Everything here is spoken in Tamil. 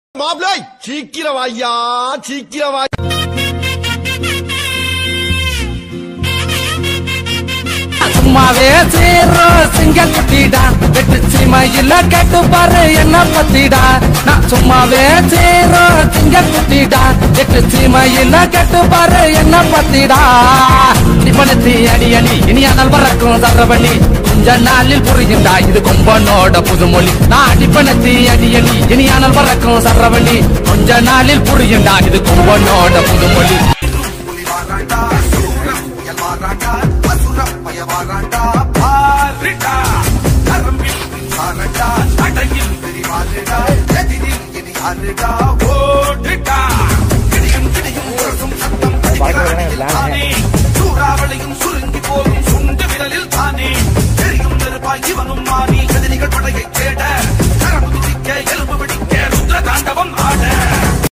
மாப்பிளை சீக்கிரம் வாய்யா சீக்கிரம் வாய் சும்மாவே சீரோ சிங்க குட்டிடா வெட்டு சீமையில கேட்டு பாரு என்ன பத்திடா நான் சும்மாவே சீரோ சிங்க குட்டிடா வெட்டு சீமையில கேட்டு பாரு என்ன பத்திடா நிபுணத்தி அடி அடி இனியானால் வரக்கும் சரவழி கொஞ்ச நாளில் புரியுண்டா இது கொம்பனோட புதுமொழி நான் நிபுணத்தி அடி அடி இனியானால் வரக்கும் சரவழி கொஞ்ச நாளில் புரியுண்டா இது கொம்பனோட புதுமொழி புலி வாராண்டா சூரம் புயல் வாராண்டா அசுரம் பய வாராண்டா பாரிடா கரம்பில் மின்சாரண்டா அடையில் விரிவாரிடா எதிரில் இனி யாரிடா ஓடிடா கிடியும் கிடியும் உரசும் சத்தம் படிக்கிறானில் தானே சூறாவளியும் சுருங்கி போகும் சுண்டு விரலில் தானே தெரியும் நெருப்பாய் இவனும் மாறி எதிரிகள் படையை தேட கரம்பு துதிக்க எலும்பு பிடிக்க ருத்ர தாண்டவ